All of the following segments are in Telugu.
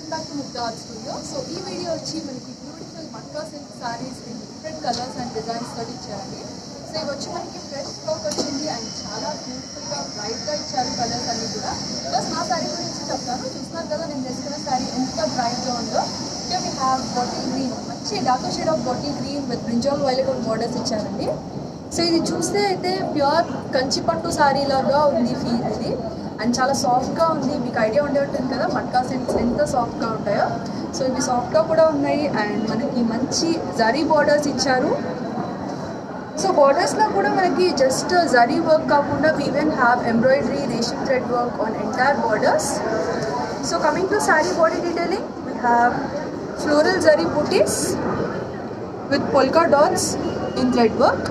Welcome back to Mukta art studio so ఈ వీడియో వచ్చి మనకి beautiful matka silk saris in different colours and designs తోటి ఇచ్చారండి సో ఇవి వచ్చి మనకి ఫ్రెష్ స్టాక్ వచ్చింది అండ్ చాలా బ్యూటిఫుల్గా బ్రైట్గా ఇచ్చారు కలర్స్ అన్ని కూడా ప్లస్ నా శారీ గురించి చెప్తాను చూస్తున్నారు కదా నేను వేసుకున్న శారీ ఎంత బ్రైట్గా ఉందో ఇక్కడ వీ హ్యావ్ బాటిల్ గ్రీన్ మంచి dark shade of bottle green with brinjal violet borders ఇచ్చారండి సో ఇది చూస్తే అయితే ప్యూర్ కంచి పట్టు శారీ లాగా ఉంది ఫీల్ ఇది అండ్ చాలా సాఫ్ట్గా ఉంది మీకు ఐడియా ఉండే ఉంటుంది కదా మట్కా సిల్క్స్ ఎంత సాఫ్ట్గా ఉంటాయో సో ఇవి సాఫ్ట్గా కూడా ఉన్నాయి అండ్ మనకి మంచి జరీ బార్డర్స్ ఇచ్చారు సో బార్డర్స్లో కూడా మనకి జస్ట్ జరీ వర్క్ కాకుండా వీ ఈవెన్ హ్యావ్ ఎంబ్రాయిడరీ రేషింగ్ thread work on entire borders so coming to sari body detailing we have floral zari butis with polka dots in thread work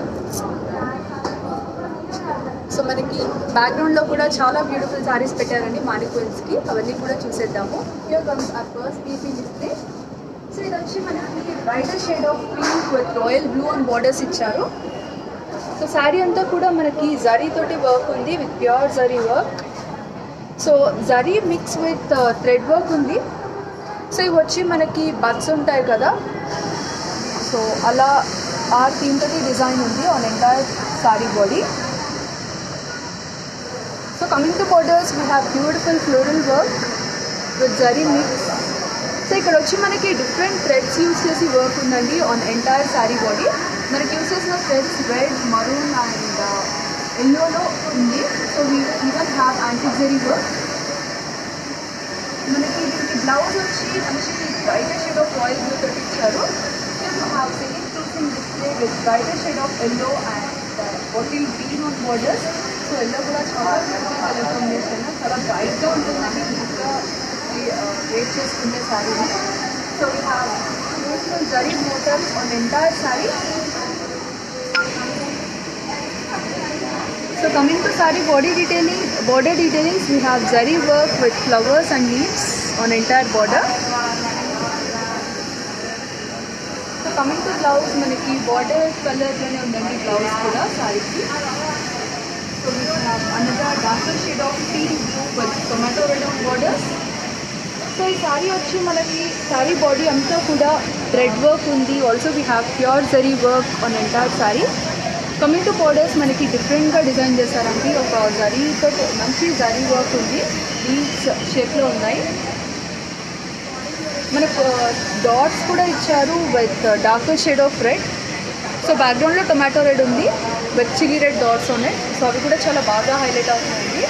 so మనకి బ్యాక్గ్రౌండ్లో కూడా చాలా బ్యూటిఫుల్ సారీస్ పెట్టారండి మానిక్వెల్స్కి అవన్నీ కూడా చూసేద్దాము హియర్ కమ్స్ ఆర్ ఫస్ట్ పీపీ డిస్ప్లే సో ఇది వచ్చి మనకి brighter shade of pink with royal blue and borders ఇచ్చారు సో శారీ అంతా కూడా మనకి జరీ తోటి వర్క్ ఉంది with pure zari work so zari mix with thread work ఉంది సో ఇవి వచ్చి మనకి బడ్స్ ఉంటాయి కదా సో అలా ఆ థీమ్ తోటి డిజైన్ ఉంది on entire sari body so coming to borders we have beautiful floral work with zari mix so ఇక్కడ వచ్చి మనకి డిఫరెంట్ థ్రెడ్స్ యూస్ చేసి వర్క్ ఉందండి ఆన్ ఎంటైర్ శారీ బాడీ మనకి యూస్ చేసిన థ్రెడ్స్ రెడ్ మరూన్ అండ్ ఎల్లోలో ఉంది so we even have antique work మనకి దీనికి బ్లౌజ్ వచ్చి మంచి brighter shade of royal blue తోటి ఇచ్చారు have second twos in display with brighter shade of yellow and bottle green on borders so yellow కూడా చాలా కలర్ కాంబినేషన్ చాలా బ్రైట్గా ఉంటుందండి ఇంకా వెయిట్ చేసుకునే sari so we have beautiful zari motifs on entire sari So coming to sari body detailing, border detailings, we have zari work with flowers and leaves on entire border. So coming to blouse మనకి బార్డర్ కలర్లోనే ఉందండి బ్లౌజ్ కూడా సారీకి so we have another darker shade of tea blue with tomato red of borders so ఈ సారీ వచ్చి మనకి సారీ బాడీ అంతా కూడా థ్రెడ్ వర్క్ ఉంది also we have pure zari work on entire sari coming to borders మనకి డిఫరెంట్గా డిజైన్ చేశారండి ఒక జరీతో మంచి జరీ వర్క్ ఉంది బీచ్ షేప్లో ఉన్నాయి మనకు డాట్స్ కూడా ఇచ్చారు with dark shade of red so బ్యాక్గ్రౌండ్లో టొమాటో రెడ్ ఉంది విత్ చిల్లీ రెడ్ డాట్స్ ఉన్నాయి సో అవి కూడా చాలా బాగా హైలైట్ అవుతున్నాయండి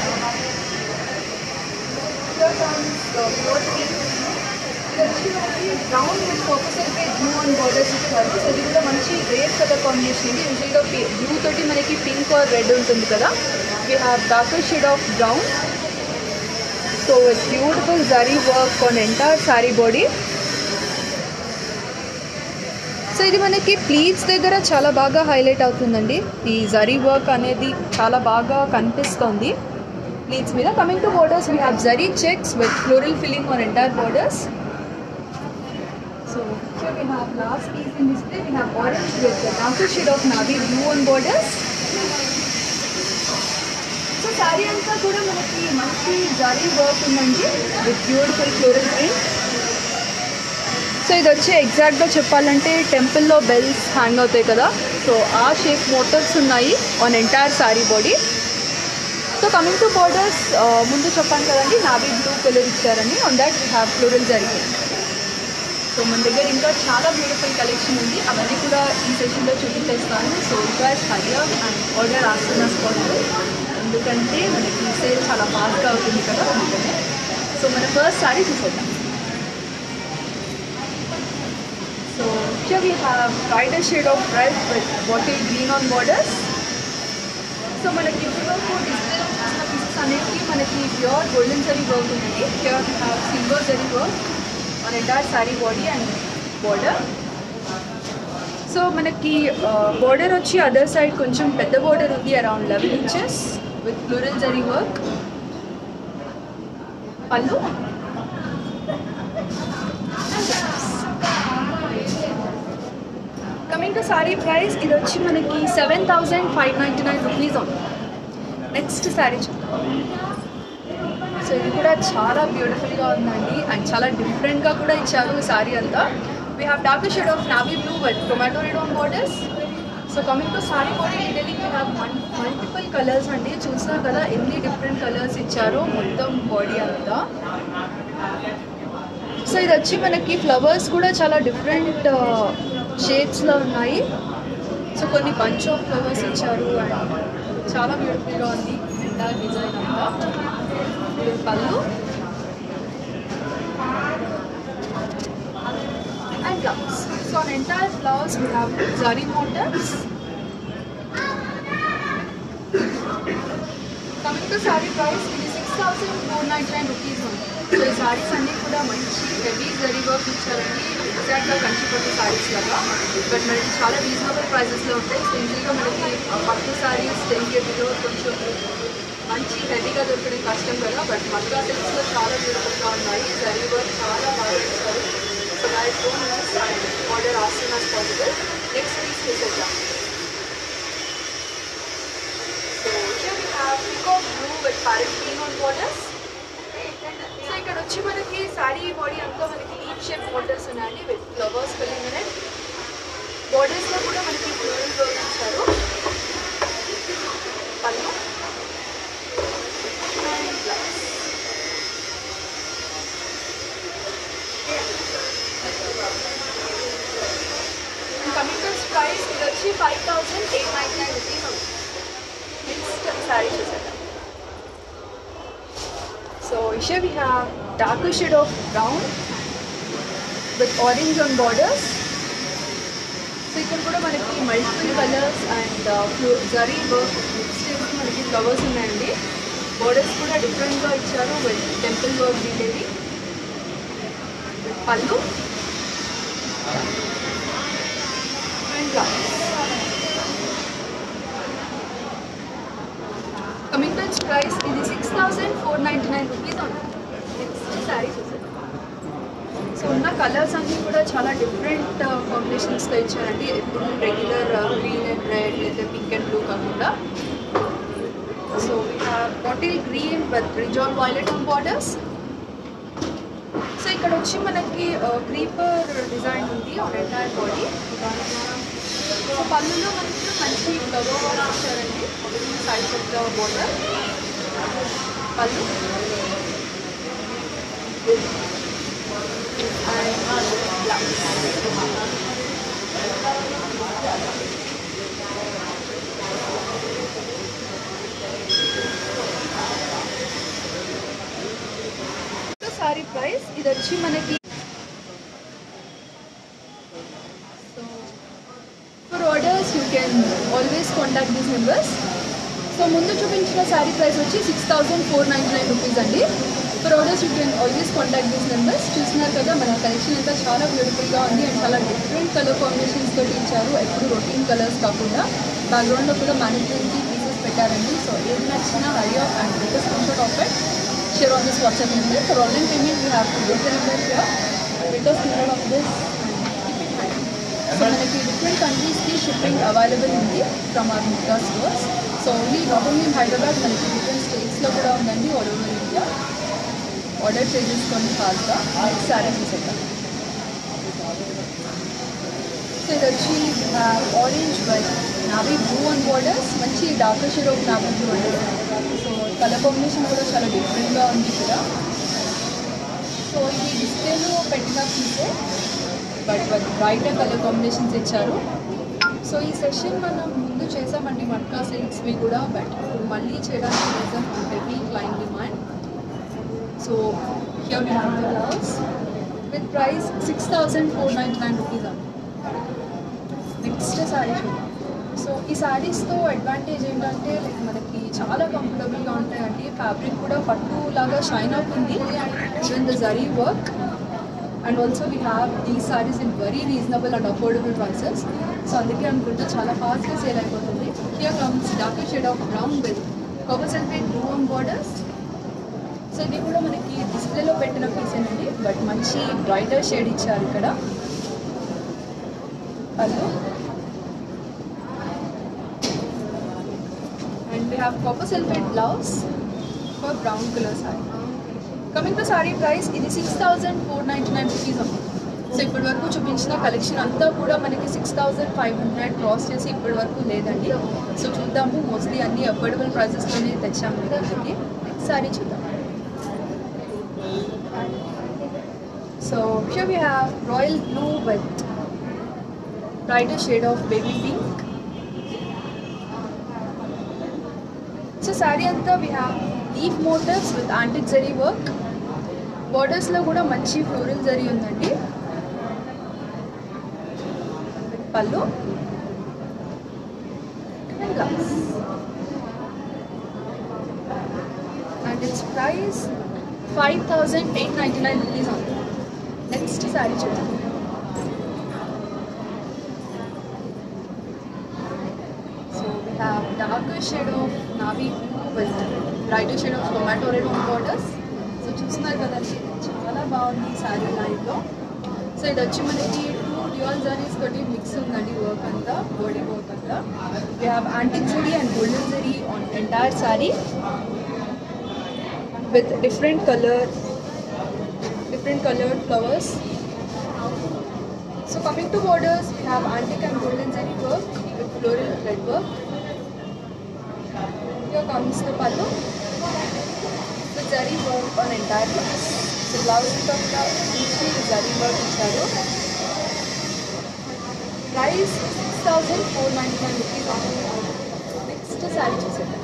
బ్రౌన్ విత్ పర్పస్ అయితే బ్లూ అండ్ బార్డర్స్ ఇచ్చారు సో ఇది కూడా మంచి రేర్ కలర్ కాంబినేషన్ ఇది యూజువల్గా బ్లూ తోటి మనకి పింక్ ఆర్ రెడ్ ఉంటుంది కదా we have darker shade of brown so with beautiful zari work on entire sari body so ఇది మనకి ప్లీట్స్ దగ్గర చాలా బాగా హైలైట్ అవుతుందండి ఈ జరీ వర్క్ అనేది చాలా బాగా కనిపిస్తుంది ప్లీట్స్ మీద coming to borders we have zari checks with floral filling on entire borders so here we have last piece in display we have orange with the darker shade of navy blue on borders so sari అంతా కూడా మనకి మంచి జరీ వర్క్ ఉందండి with beautiful floral print so ఇది వచ్చి ఎగ్జాక్ట్గా చెప్పాలంటే టెంపుల్లో బెల్స్ హ్యాంగ్ అవుతాయి కదా సో ఆ షేప్ మోటర్స్ ఉన్నాయి on entire sari body so coming to borders ముందు చెప్పాను కదండి నావీ బ్లూ కలర్ ఇచ్చారని on that we have floral జరిగి సో మన దగ్గర ఇంకా చాలా బ్యూటిఫుల్ కలెక్షన్ ఉంది అవన్నీ కూడా ఈ సెషన్లో చూపించేస్తాను సో రిక్వైర్స్ హరియా అండ్ ఆర్డర్ ఆస్తున్న పాసిబుల్ ఎందుకంటే మనకి సేల్ చాలా ఫాస్ట్గా అవుతుంది కదా అందుకనే సో మన ఫస్ట్ సారీ చూసేద్దాం so here we have brighter shade of red with bottle green on borders so మనకి ఇప్పటివరకు డిజిటల్ చూసిన పీసెస్ అనేవి మనకి ప్యూర్ గోల్డెన్ జరీ వర్క్ ఉంది ప్యూర్ సిల్వర్ జరీ వర్క్ మన entire sari body and border so మనకి బార్డర్ వచ్చి అదర్ సైడ్ కొంచెం పెద్ద బార్డర్ ఉంది around eleven inches with floral zari work పళ్ళు కమింగ్ టు సారీ ప్రైస్ ఇది వచ్చి మనకి seven thousand five ninety nine rupees ఉంది నెక్స్ట్ శారీ సో ఇది కూడా చాలా బ్యూటిఫుల్గా ఉందండి అండ్ చాలా డిఫరెంట్గా కూడా ఇచ్చారు ఈ సారీ అంతా we have dark shade of navy blue with tomato red on borders so coming to sari body detailing we have multiple colours అండి చూసినా కదా ఎన్ని డిఫరెంట్ కలర్స్ ఇచ్చారో మొత్తం బాడీ అంతా సో ఇది వచ్చి మనకి ఫ్లవర్స్ కూడా చాలా డిఫరెంట్ షేడ్స్లో ఉన్నాయి సో కొన్ని బంచ్ ఆఫ్ ఫ్లవర్స్ ఇచ్చారు అండ్ చాలా బ్యూటిఫుల్గా ఉంది ఎంటైర్ డిజైన్ అంతా ఇది పళ్ళు and blouse so on entire blouse we have zari motifs coming to sari price ఇది six thousand four ninety nine rupees ఉంది సో ఈ సారీస్ అన్నీ కూడా మంచి హెవీ జరీ వర్క్ ఇచ్చారండి ఎగ్జాక్ట్గా కంచిపట్టు సారీస్ లాగా బట్ మనకి చాలా రీజనబుల్ ప్రైజెస్లో ఉంటాయి సో ఈజీగా మనకి ఆ పట్టు సారీస్ టెన్ కేజీలో కొంచెం మంచి హెవీగా దొరకడం కష్టం కదా బట్ మక్కా సిల్క్స్లో చాలా బ్యూటిఫుల్గా ఉన్నాయి జరీ వర్క్ చాలా బాగా ఇచ్చారు so guys don't miss and order as soon as possible next piece చేసేద్దాం so here we have peacock blue with parrot green on borders. So ఇక్కడ వచ్చి మనకి సారీ బాడీ అంతా మనకి లీప్ షేప్ బోర్డర్స్ ఉన్నాయండి with flowers filling in it borders లో కూడా మనకి ఫ్లోరల్ వర్క్ ఇచ్చారు పళ్ళు And blouse. And coming to its price ఇది వచ్చి five thousand eight nine nine rupees అవుతుంది నెక్స్ట్ సారీ చూసేద్దాం so here we have darker shade of brown with orange on borders. So ఇక్కడ కూడా మనకి multiple colours and zari work mix చేసి మనకి ఫ్లవర్స్ ఉన్నాయండి బోర్డర్స్ కూడా డిఫరెంట్గా ఇచ్చారు విత్ టెంపుల్ వర్క్ డీటెయిలింగ్ పళ్ళు and blouse coming to its price ఇది six thousand four ninety nine rupees next sari చూసేద్దాం సో ఉన్న కలర్స్ అన్నీ కూడా చాలా డిఫరెంట్ కాంబినేషన్స్తో ఇచ్చారండి ఎప్పుడు రెగ్యులర్ గ్రీన్ అండ్ రెడ్ లేదా పింక్ అండ్ బ్లూ కాకుండా so we have bottle green with brinjal violet on borders so ఇక్కడ వచ్చి మనకి క్రీపర్ డిజైన్ ఉంది ఆన్ ఎంటైర్ బాడీ సో పళ్ళులో మనకి మంచి ఫ్లవర్ వర్క్ ఇచ్చారండి సైడ్ ఆఫ్ ద బోర్డర్ పళ్ళు అండ్ బ్లౌజ్ సారీ ప్రైస్ ఇది వచ్చి మనకి so for orders you can always contact these numbers so ముందు చూపించిన శారీ ప్రైస్ వచ్చి six thousand four ninety nine rupees అండి for orders you can always contact these numbers చూస్తున్నారు కదా మన కలెక్షన్ అంతా చాలా బ్యూటిఫుల్గా ఉంది అండ్ చాలా డిఫరెంట్ కలర్ కాంబినేషన్స్ తోటి ఇచ్చారు ఎప్పుడు రొటీన్ కలర్స్ కాకుండా బ్యాక్గ్రౌండ్లో కూడా మ్యానుఫ్యాక్చరింగ్ పీసెస్ పెట్టారండి సో ఏది నచ్చినా hurry of and take screenshot of it share on this WhatsApp number for online payment you have to give the number here take screenshot of this keep it hand so మనకి డిఫరెంట్ కంట్రీస్కి షిప్పింగ్ అవైలబుల్ ఉంది from our Mukta stores so only not only in Hyderabad మనకి డిఫరెంట్ స్టేట్స్లో కూడా ఉందండి ఆల్ ఓవర్ ఇండియా ఆర్డర్ చేసేసుకొని ఫాస్ట్గా నెక్స్ట్ శారీ చూసేద్దాం సో ఇది వచ్చి orange white navy blue and borders మంచి dark shade of navy blue అండి సో కలర్ కాంబినేషన్ కూడా చాలా డిఫరెంట్గా ఉంది ఇక్కడ సో ఇది డిస్ప్లేలో పెట్టిన పీసే బట్ బ్రైట్ కలర్ కాంబినేషన్స్ ఇచ్చారు సో ఈ సెషన్ మనం ముందు చేసామండి మట్కా సిల్క్స్వి కూడా బట్ మళ్ళీ చేయడానికి reason heavy client demand so here we have the blouse with price six thousand four ninety nine rupees అండి నెక్స్ట్ శారీ చూద్దాం సో ఈ శారీస్తో అడ్వాంటేజ్ ఏంటంటే లైక్ మనకి చాలా కంఫర్టబుల్గా ఉంటాయండి ఫ్యాబ్రిక్ కూడా పట్టు లాగా షైన్ అవుతుంది even the zari work and also we have the saris in very reasonable and affordable prices so అందుకే అనుకుంటే చాలా ఫాస్ట్గా సేల్ అయిపోతుంది here comes dark shade of brown with covers and with blue on borders so ఇది కూడా మనకి డిస్ప్లేలో పెట్టిన పీసేనండి బట్ మంచి బ్రైటర్ షేడ్ ఇచ్చారు ఇక్కడ hello and we have copper sulphate blouse for brown colour sari coming to sari price ఇది six thousand four ninety nine rupees ఉంది సో ఇప్పటి వరకు చూపించిన కలెక్షన్ అంతా కూడా మనకి six thousand five hundred cross చేసి ఇప్పటి వరకు లేదండి సో చూద్దాము మోస్ట్లీ అన్ని అఫోర్డబుల్ ప్రైసెస్లోనే తెచ్చాము దానికి నెక్స్ట్ సారీ చూద్దాం so here we have royal blue with brighter shade of baby pink so sari అంతా we have leaf motives with antique zari work బార్డర్స్లో కూడా మంచి ఫ్లోరల్ జరీ ఉందండి pallu and blouse and its price five thousand eight ninety nine rupees ఉంది నెక్స్ట్ శారీ చూద్దాం So we have darker shade of navy blue with brighter shade of tomato red on borders. So చూస్తున్నారు కదండి చాలా బాగుంది శారీ లైవ్లో సో ఇది వచ్చి మనకి టూ డ్యూయల్ జరీస్ తోటి మిక్స్ ఉందండి వర్క్ అంతా బాడీ వర్క్ అంతా we have antique zari and golden zari on entire sari with different colour different coloured flowers So coming to borders, we have antique and golden zari work with floral thread work. Here comes the pallu with zari work on entire blouse. So blouse is of the easy zari work icharu. Price six thousand four ninety nine rupees. Next saree చూసేద్దాం.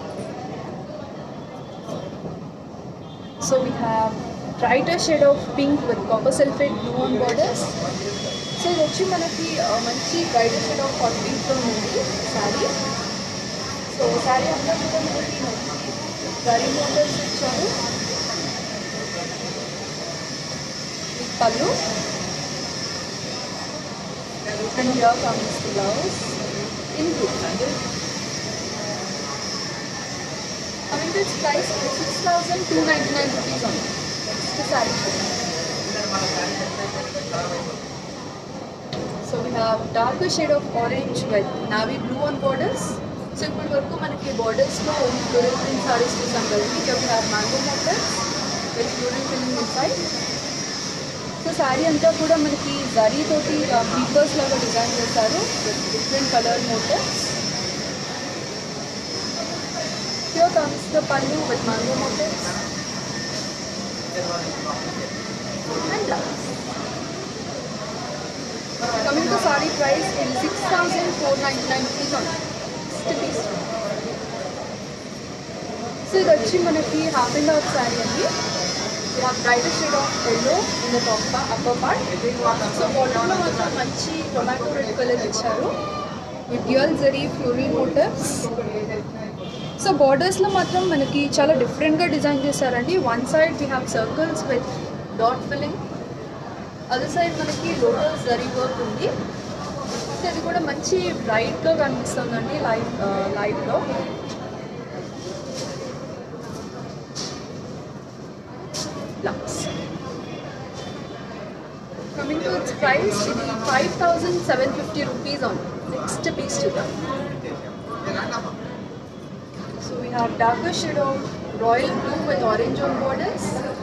So we have brighter shade of pink with copper sulfate blue on borders. So ఇది వచ్చి మనకి ఆ, మంచి బ్రైడల్ షేడ్ ఆఫ్ హాట్ పింక్లో ఉంది శారీ సో శారీ అంతా కూడా మనకి మంచి జరీ మోడల్స్ ఇచ్చారు ఈ pallu and here comes blouse in blue coming to its price six thousand two ninety nine rupees ఉంది next sari so we have dark shade of orange with navy blue on borders so ఇప్పటి వరకు మనకి బార్డర్స్లో ఫ్లోరల్ ప్రింట్ సారీస్ చూసాం కదండి ఇక్కడ we have mango motors with floral print inside so sari అంతా కూడా మనకి జరీ తోటి పీపర్స్ లాగా డిజైన్ చేశారు with different colour motors Here comes the pallu with mango motifs and blouse. Coming to saree price in 6,499 rupees on next piece. So ఇది వచ్చి మనకి హాఫ్ అండ్ హాఫ్ శారీ అండి ఇలా brighter shade of yellow in the top upper part so బాటంలో మాత్రం మంచి టొమాటో రెడ్ కలర్ ఇచ్చారు with dual zari floral motives so బార్డర్స్లో మాత్రం మనకి చాలా డిఫరెంట్గా డిజైన్ చేశారండి one side we have circles with dot filling other side మనకి లోటస్ జరీ వర్క్ ఉంది సో ఇది కూడా మంచి బ్రైట్గా కనిపిస్తుందండి లైవ్ లైవ్లో blouse coming to its price ఇది five thousand seven fifty rupees on next piece చూద్దాం So we have darker shade of royal blue with orange on borders.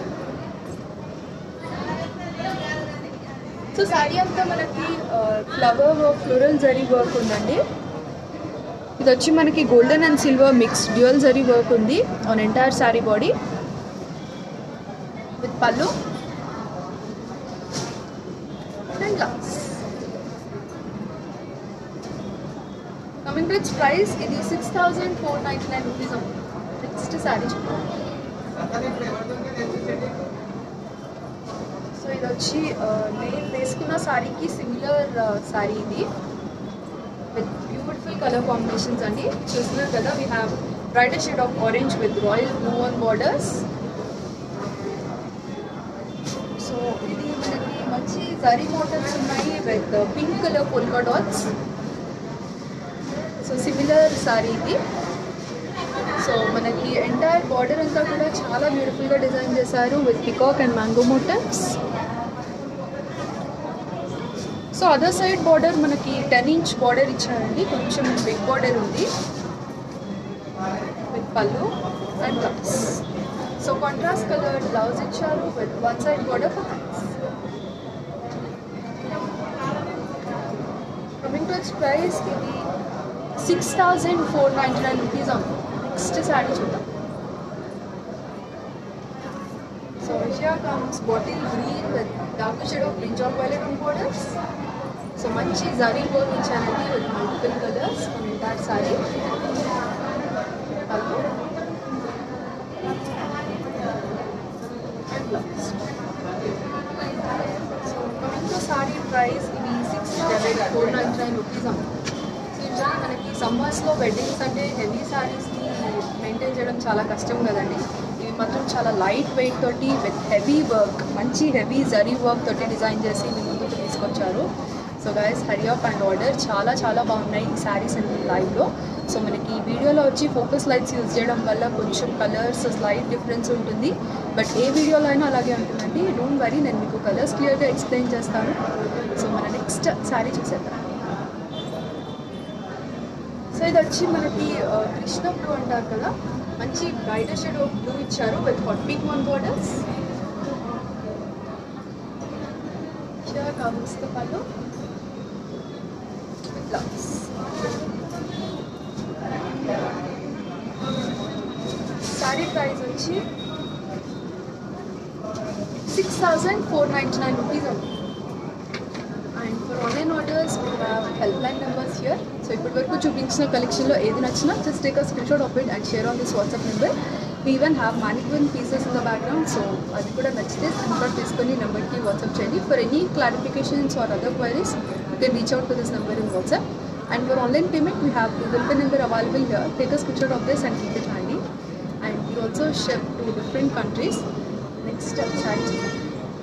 So sari అంతా మనకి ఫ్లవర్ ఫ్లోరల్ జరీ వర్క్ ఉందండి ఇది వచ్చి మనకి golden and silver mix dual zari work ఉంది on entire sari body with pallu and glass coming to its price ఇది six thousand four ninety nine rupees ఉంది నెక్స్ట్ శారీ సో ఇది వచ్చి ఆ, నేను వేసుకున్న శారీకి సిమిలర్ శారీ ఇది విత్ బ్యూటిఫుల్ కలర్ కాంబినేషన్స్ అండి చూస్తున్నారు కదా we have brighter shade of orange with royal blue on borders so ఇది మనకి మంచి జరీ మోటర్స్ ఉన్నాయి with pink colour polka dots so similar sari ఇది సో మనకి ఎంటైర్ బార్డర్ అంతా కూడా చాలా బ్యూటిఫుల్గా డిజైన్ చేశారు with peacock and mango motors so other side border మనకి టెన్ ఇంచ్ బార్డర్ ఇచ్చారండి కొంచెం బిగ్ బార్డర్ ఉంది with pallu and blouse so contrast colour blouse ఇచ్చారు with one side border for hands coming to its price ఇది six thousand four ninety nine rupees అవుతుంది నెక్స్ట్ శారీ చూద్దాం so here comes bottle green with dark shade of brinjal violet on borders so మంచి జరీ వర్క్ ఇచ్చారండి with multiple colours on entire sari pallu and blouse so coming to sari price ఇది six thousand four ninety nine rupees అమ్మ సో యూజువల్లీ మనకి సమ్మర్స్లో వెడ్డింగ్స్ అంటే హెవీ సారీస్ని మెయింటైన్ చేయడం చాలా కష్టం కదండి ఇవి మాత్రం చాలా లైట్ వెయిట్ తోటి విత్ హెవీ వర్క్ మంచి హెవీ జరీ వర్క్ తోటి డిజైన్ చేసి మీ ముందుకు తీసుకొచ్చారు so guys hurry up and order చాలా చాలా బాగున్నాయి ఈ శారీస్ అన్ని లైవ్లో సో మనకి ఈ వీడియోలో వచ్చి ఫోకస్ లైట్స్ యూజ్ చేయడం వల్ల కొంచెం కలర్స్ స్లైట్ డిఫరెన్స్ ఉంటుంది బట్ ఏ వీడియోలో అయినా అలాగే ఉంటుందండి డోంట్ వరీ నేను మీకు కలర్స్ క్లియర్గా ఎక్స్ప్లెయిన్ చేస్తాను సో మన నెక్స్ట్ శారీ చూసేద్దాం సో ఇది వచ్చి మనకి ఆ, కృష్ణ బ్లూ అంటారు కదా మంచి బ్రైటర్ షేడ్ ఆఫ్ బ్లూ ఇచ్చారు with hot pink one borders sure comes the pallu blouse sari price వచ్చి six thousand four ninety nine rupees అవుతుంది and for online orders helpline numbers here so ఇప్పటి వరకు చూపించిన కలెక్షన్లో ఏది నచ్చినా just take a screenshot of it and share on this WhatsApp number we even have mannequin pieces in the background so అది కూడా నచ్చితే స్క్రీన్ షాట్ తీసుకొని నెంబర్కి వాట్సాప్ చేయండి for any clarifications or other queries you can reach out to this number in WhatsApp and for online payment we have Google Pay number available here take a screenshot of this and keep it handy and we also ship to different countries next sari చూద్దాం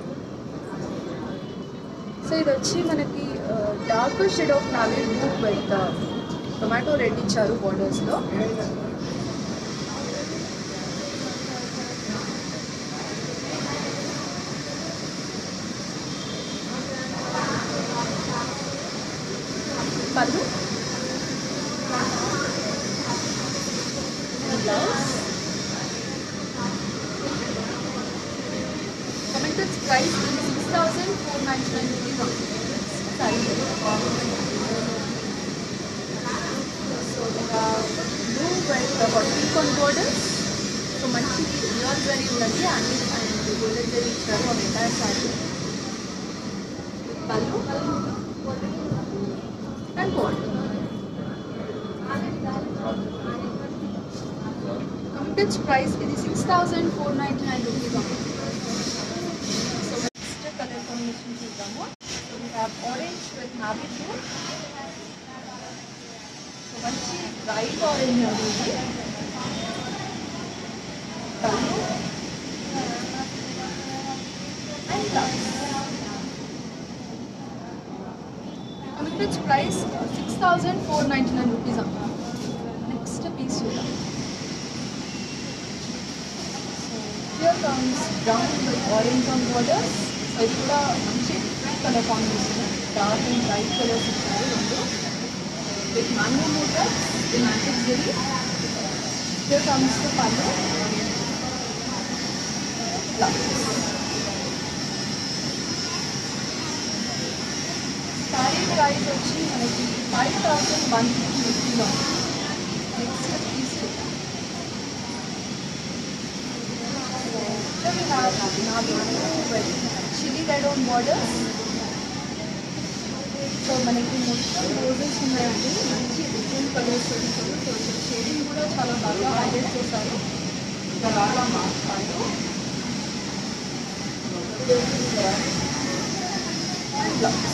సో ఇది వచ్చి మనకి dark shade of navy blue with tomato red ఇచ్చారు బోర్డర్స్లో pallu blouse commented price six thousand four ninety nine rupees so blue white pink on borders so మంచి రియల్ జరీ ఉందండి అన్ని అండ్ గోల్డెన్ జరీ ఇచ్చారు ఆ entire sari pallu and border committed price ఇది six thousand four ninety nine rupees so next colour combination చూద్దాము so we have orange with navy blue so మంచి బ్రైట్ ఆరెంజ్ అండి ఇది పళ్ళు and blouse committed price six thousand four ninety nine rupees అమ్మా నెక్స్ట్ పీస్ చూద్దాం here comes brown with orange on borders ఇది కూడా మంచి different colour combination dark and bright colours ఇచ్చారు రెండు with mango motor మ్యాటిక్ zari here comes the pallu sari price వచ్చి మనకి ఫైవ్ థౌసండ్ వన్ ఫిఫ్టీ రూపీలో నెక్స్ట్ పీస్ చూద్దాం Here we have navy blue with chili red on borders. So మనకి మొత్తం రోజెస్ ఉన్నాయండి మంచి డిఫరెంట్ కలర్స్ వచ్చారు కొంచెం షేడింగ్ కూడా చాలా బాగా హైలైట్ చేశారు చాలా మాట్లాడు blouse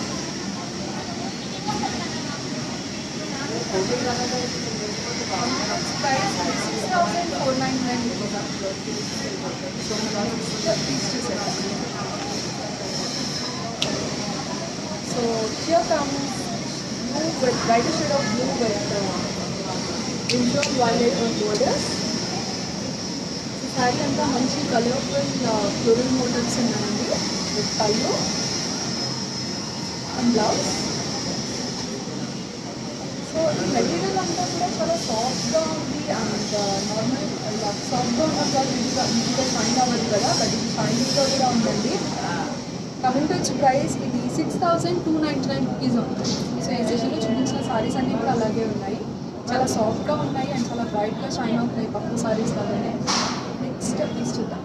price six thousand four nine nine so piece చూసారు so here comes blue with bright shade of blue with ఇంజోన్ వైలెట్ ఆన్ బోర్డర్స్ శారీ అంతా మంచి కలర్ఫుల్ ఫ్లోరల్ మోడల్స్ ఉన్నాయండి with pallu and blouse so ఈ మెటీరియల్ అంతా కూడా చాలా సాఫ్ట్గా ఉంది అండ్ నార్మల్ లక్స్ సాఫ్ట్గా ఉన్న క్లాత్ ఈజీగా ఈజీగా షైన్ అవ్వదు కదా బట్ ఇది షైనింగ్గా కూడా ఉందండి కమింగ్ టు ఇట్స్ ప్రైస్ ఇది six thousand two ninety nine rupees ఉంది సో ఈ సెషన్లో చూపించిన సారీస్ అన్నీ కూడా అలాగే ఉన్నాయి చాలా సాఫ్ట్గా ఉన్నాయి అండ్ చాలా బ్రైట్గా షైన్ అవుతున్నాయి పక్క సారీస్ లాగానే నెక్స్ట్ పీస్ చూద్దాం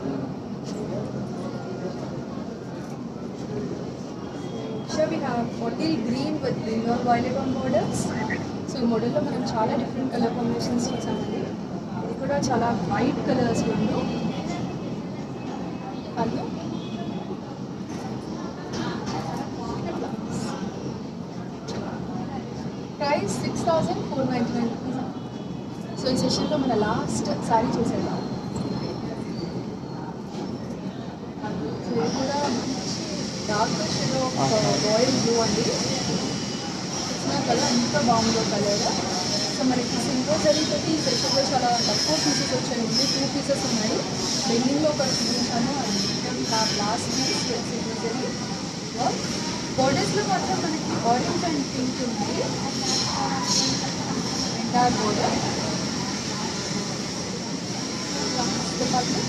so we have bottle green with brinjal violet on models so ఈ మోడల్లో మనం చాలా డిఫరెంట్ కలర్ కాంబినేషన్స్ చూసామండి ఇది కూడా చాలా వైట్ కలర్స్ రెండు pallu price six thousand four ninety nine rupees so ఈ సెషన్లో మన లాస్ట్ శారీ చూసేద్దాం సో ఇది కూడా dark shade of royal blue అండి ఇచ్చిన కలర్ ఎంత బాగుందో కలర్ సో మనకి సింగిల్ జరిగితే ఈ సెషన్లో చాలా తక్కువ పీసెస్ వచ్చాయి ఓన్లీ టూ పీసెస్ ఉన్నాయి బెండింగ్లో ఒకటి చూపించాను అండ్ లాస్ట్ పీస్ సింగిల్ జరి బోర్డర్స్లో మాత్రం మనకి ఆరెంజ్ అండ్ పింక్ ఉంది ఎంటైర్ బోర్డర్ పట్టు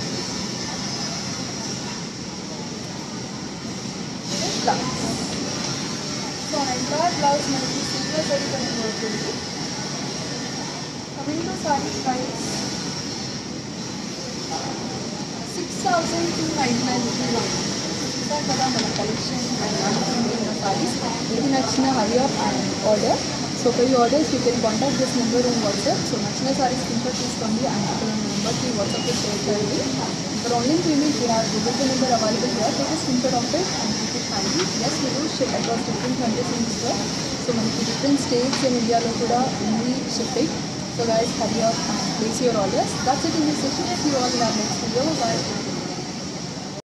బ్లౌజ్ సో ఎంటైర్ బ్లౌజ్ మనకి సిల్వర్ జరీతోనే ఉంటుంది coming to sari price six thousand two ninety nine rupees చూసాం కదా మన కలెక్షన్ అండ్ ఉన్న సారీస్ ఇది నచ్చిన hurry of and order so for ఈ orders you can contact this number in WhatsApp so నచ్చిన సారీస్ స్క్రీన్షాట్ తీసుకోండి అండ్ ఇక్కడ ఉన్న నెంబర్కి వాట్సాప్లో షేర్ చేయండి for online payment we have Google Pay number available here take screenshot of it and keep it handy as we do ship across different countries in India so మనకి డిఫరెంట్ స్టేట్స్ ఇన్ ఇండియాలో కూడా ఉంది shipping so guys hurry up and place your orders that's it in this session if you all have next video bye